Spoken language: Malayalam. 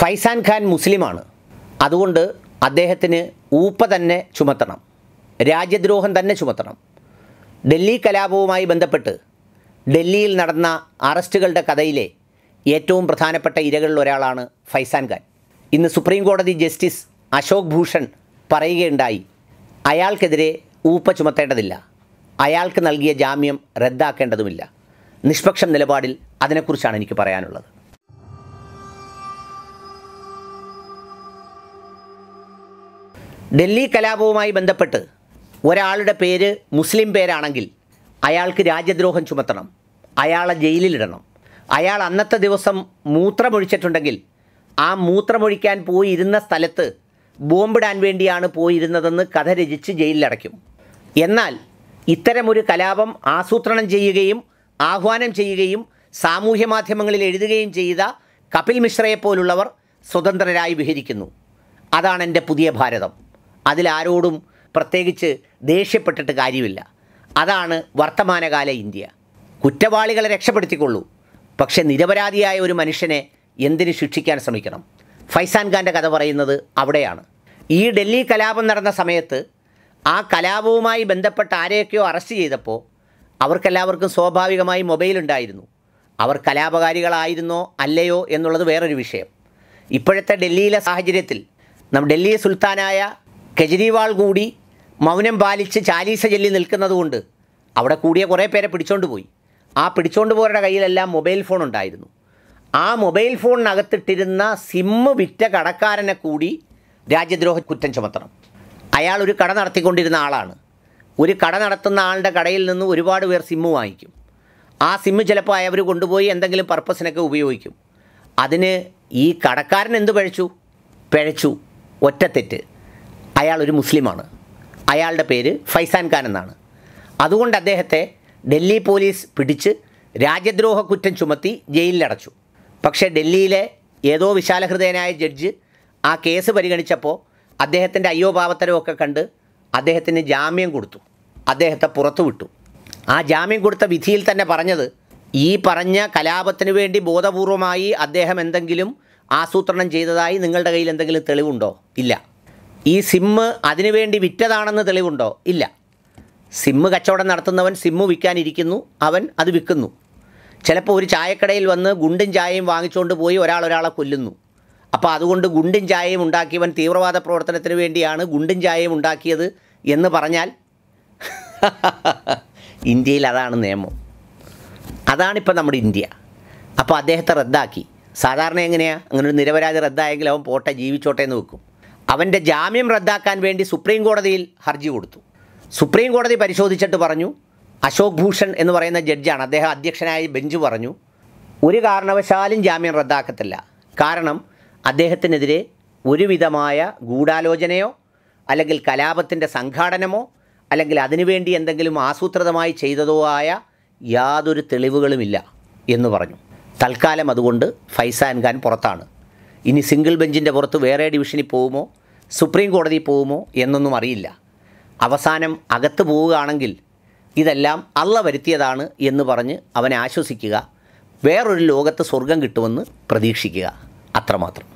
ഫൈസാൻ ഖാൻ മുസ്ലിമാണ് അതുകൊണ്ട് അദ്ദേഹത്തിന് ഊപ്പ തന്നെ ചുമത്തണം രാജ്യദ്രോഹം തന്നെ ചുമത്തണം ഡൽഹി കലാപവുമായി ബന്ധപ്പെട്ട് ഡൽഹിയിൽ നടന്ന അറസ്റ്റുകളുടെ കഥയിലെ ഏറ്റവും പ്രധാനപ്പെട്ട ഇരകളിൽ ഒരാളാണ് ഫൈസാൻ ഖാൻ ഇന്ന് സുപ്രീം കോടതി ജസ്റ്റിസ് അശോക് ഭൂഷൺ പറയുകയുണ്ടായി അയാൾക്കെതിരെ ഊപ്പ ചുമത്തേണ്ടതില്ല അയാൾക്ക് നൽകിയ ജാമ്യം റദ്ദാക്കേണ്ടതുമില്ല നിഷ്പക്ഷം നിലപാടിൽ അതിനെക്കുറിച്ചാണ് എനിക്ക് പറയാനുള്ളത് ഡൽഹി കലാപവുമായി ബന്ധപ്പെട്ട് ഒരാളുടെ പേര് മുസ്ലിം പേരാണെങ്കിൽ അയാൾക്ക് രാജ്യദ്രോഹം ചുമത്തണം അയാളെ ജയിലിലിടണം അയാൾ അന്നത്തെ ദിവസം മൂത്രമൊഴിച്ചിട്ടുണ്ടെങ്കിൽ ആ മൂത്രമൊഴിക്കാൻ പോയിരുന്ന സ്ഥലത്ത് ബോംബിടാൻ വേണ്ടിയാണ് പോയിരുന്നതെന്ന് കഥ രചിച്ച് ജയിലിലടയ്ക്കും എന്നാൽ ഇത്തരമൊരു കലാപം ആസൂത്രണം ചെയ്യുകയും ആഹ്വാനം ചെയ്യുകയും സാമൂഹ്യ മാധ്യമങ്ങളിൽ എഴുതുകയും ചെയ്ത കപിൽ മിശ്രയെപ്പോലുള്ളവർ സ്വതന്ത്രരായി വിഹരിക്കുന്നു അതാണ് എൻ്റെ പുതിയ ഭാരതം അതിലാരോടും പ്രത്യേകിച്ച് ദേഷ്യപ്പെട്ടിട്ട് കാര്യമില്ല അതാണ് വർത്തമാനകാല ഇന്ത്യ കുറ്റവാളികളെ രക്ഷപ്പെടുത്തിക്കൊള്ളൂ പക്ഷെ നിരപരാധിയായ ഒരു മനുഷ്യനെ എന്തിന് ശിക്ഷിക്കാൻ ശ്രമിക്കണം ഫൈസാൻ ഖാൻ്റെ കഥ പറയുന്നത് അവിടെയാണ് ഈ ഡൽഹി കലാപം നടന്ന സമയത്ത് ആ കലാപവുമായി ബന്ധപ്പെട്ട ആരെയൊക്കെയോ അറസ്റ്റ് ചെയ്തപ്പോൾ അവർക്കെല്ലാവർക്കും സ്വാഭാവികമായി മൊബൈൽ ഉണ്ടായിരുന്നു അവർ കലാപകാരികളായിരുന്നോ അല്ലയോ എന്നുള്ളത് വേറൊരു വിഷയം ഇപ്പോഴത്തെ ഡൽഹിയിലെ സാഹചര്യത്തിൽ നമ്മുടെ ഡൽഹി സുൽത്താനായ കെജ്രിവാൾ കൂടി മൗനം പാലിച്ച് ചാലീസ ചൊല്ലി നിൽക്കുന്നതുകൊണ്ട് അവിടെ കൂടിയ കുറേ പേരെ പിടിച്ചോണ്ട് പോയി ആ പിടിച്ചോണ്ട് പോരുടെ കയ്യിലെല്ലാം മൊബൈൽ ഫോൺ ഉണ്ടായിരുന്നു ആ മൊബൈൽ ഫോണിനകത്തിട്ടിരുന്ന സിമ്മ് വിറ്റ കടക്കാരനെ കൂടി രാജ്യദ്രോഹ കുറ്റം ചുമത്തണം അയാൾ ഒരു കട നടത്തിക്കൊണ്ടിരുന്ന ആളാണ് ഒരു കട നടത്തുന്ന ആളുടെ കടയിൽ നിന്ന് ഒരുപാട് പേർ സിമ്മ് വാങ്ങിക്കും ആ സിമ്മ് ചിലപ്പോൾ അവർ കൊണ്ടുപോയി എന്തെങ്കിലും പർപ്പസിനൊക്കെ ഉപയോഗിക്കും അതിന് ഈ കടക്കാരൻ എന്ത് പഴച്ചു പിഴച്ചു ഒറ്റത്തെറ്റ് അയാൾ ഒരു മുസ്ലിമാണ് അയാളുടെ പേര് ഫൈസാൻ ഖാൻ എന്നാണ് അതുകൊണ്ട് അദ്ദേഹത്തെ ഡൽഹി പോലീസ് പിടിച്ച് രാജ്യദ്രോഹ കുറ്റം ചുമത്തി ജയിലിലടച്ചു പക്ഷേ ഡൽഹിയിലെ ഏതോ വിശാലഹൃദയനായ ജഡ്ജ് ആ കേസ് പരിഗണിച്ചപ്പോൾ അദ്ദേഹത്തിൻ്റെ അയ്യോ പാവത്തരമൊക്കെ കണ്ട് അദ്ദേഹത്തിന് ജാമ്യം കൊടുത്തു അദ്ദേഹത്തെ പുറത്തു വിട്ടു ആ ജാമ്യം കൊടുത്ത വിധിയിൽ തന്നെ പറഞ്ഞത് ഈ പറഞ്ഞ കലാപത്തിന് വേണ്ടി ബോധപൂർവമായി അദ്ദേഹം എന്തെങ്കിലും ആസൂത്രണം ചെയ്തതായി നിങ്ങളുടെ കയ്യിൽ എന്തെങ്കിലും തെളിവുണ്ടോ ഇല്ല ഈ സിമ്മ് അതിനുവേണ്ടി വിറ്റതാണെന്ന് തെളിവുണ്ടോ ഇല്ല സിമ്മ് കച്ചവടം നടത്തുന്നവൻ സിമ്മ് വിൽക്കാനിരിക്കുന്നു അവൻ അത് വിൽക്കുന്നു ചിലപ്പോൾ ഒരു ചായക്കടയിൽ വന്ന് ഗുണ്ടും ചായയും വാങ്ങിച്ചുകൊണ്ട് പോയി ഒരാൾ ഒരാളെ കൊല്ലുന്നു അപ്പോൾ അതുകൊണ്ട് ഗുണ്ടും ചായയും ഉണ്ടാക്കിയവൻ തീവ്രവാദ പ്രവർത്തനത്തിന് വേണ്ടിയാണ് ഗുണ്ടും ചായയും ഉണ്ടാക്കിയത് എന്ന് പറഞ്ഞാൽ ഇന്ത്യയിൽ അതാണ് നിയമം അതാണിപ്പോൾ നമ്മുടെ ഇന്ത്യ അപ്പോൾ അദ്ദേഹത്തെ റദ്ദാക്കി സാധാരണ എങ്ങനെയാണ് അങ്ങനെ ഒരു നിരപരാധി റദ്ദായെങ്കിൽ അവൻ പോട്ടെ ജീവിച്ചോട്ടെ എന്ന് വെക്കും അവൻ്റെ ജാമ്യം റദ്ദാക്കാൻ വേണ്ടി സുപ്രീം കോടതിയിൽ ഹർജി കൊടുത്തു സുപ്രീം കോടതി പരിശോധിച്ചിട്ട് പറഞ്ഞു അശോക് ഭൂഷൺ എന്ന് പറയുന്ന ജഡ്ജാണ് അദ്ദേഹം അധ്യക്ഷനായ ബെഞ്ച് പറഞ്ഞു ഒരു കാരണവശാലും ജാമ്യം റദ്ദാക്കത്തില്ല കാരണം അദ്ദേഹത്തിനെതിരെ ഒരുവിധമായ ഗൂഢാലോചനയോ അല്ലെങ്കിൽ കലാപത്തിൻ്റെ സംഘാടനമോ അല്ലെങ്കിൽ അതിനുവേണ്ടി എന്തെങ്കിലും ആസൂത്രിതമായി ചെയ്തതോ ആയ യാതൊരു തെളിവുകളുമില്ല എന്ന് പറഞ്ഞു തൽക്കാലം അതുകൊണ്ട് ഫൈസാൻ ഖാൻ പുറത്താണ് ഇനി സിംഗിൾ ബെഞ്ചിൻ്റെ പുറത്ത് വേറെ ഡിവിഷനിൽ പോകുമോ സുപ്രീം കോടതിയിൽ പോകുമോ എന്നൊന്നും അറിയില്ല അവസാനം അകത്ത് പോവുകയാണെങ്കിൽ ഇതെല്ലാം അള്ള വരുത്തിയതാണ് എന്ന് പറഞ്ഞ് അവനെ ആശ്വസിക്കുക വേറൊരു ലോകത്ത് സ്വർഗം കിട്ടുമെന്ന് പ്രതീക്ഷിക്കുക അത്രമാത്രം